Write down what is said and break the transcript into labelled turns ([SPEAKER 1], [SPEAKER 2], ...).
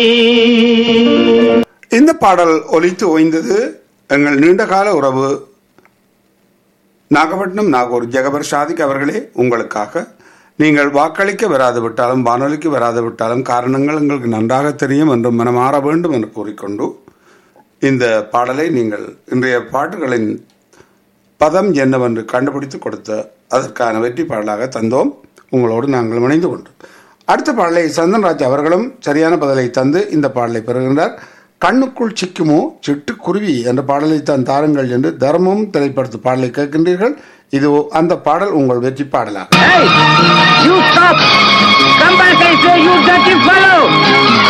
[SPEAKER 1] இந்த பாடல் ஒலித்து ஓய்ந்தது எங்கள் நீண்டகால உறவு நாகப்பட்டினம் நாகூர் ஜெகபர் ஷாதிக் அவர்களே உங்களுக்காக நீங்கள் வாக்களிக்க வராது விட்டாலும் வானொலிக்கு வராது விட்டாலும் காரணங்கள் எங்களுக்கு நன்றாக தெரியும் என்று மனமாற வேண்டும் என்று கூறிக்கொண்டு இந்த பாடலை நீங்கள் இன்றைய பாட்டுகளின் பதம் என்னவென்று கண்டுபிடித்து கொடுத்த அதற்கான வெற்றி பாடலாக தந்தோம் உங்களோடு நாங்கள் இணைந்து கொண்டோம் அடுத்த பாடலை சந்தன்ராஜ் அவர்களும் சரியான பதிலை தந்து இந்த பாடலை பெறுகின்றார் கண்ணுக்குள் சிக்குமோ சிட்டுக்குருவி என்ற பாடலை தான் தாருங்கள் என்று தர்மம் திரைப்படத்து பாடலை கேட்கின்றீர்கள் இது அந்த பாடல் உங்கள் வெற்றி பாடலாக
[SPEAKER 2] Hey! You stop! Come back, I say, you dirty fellow!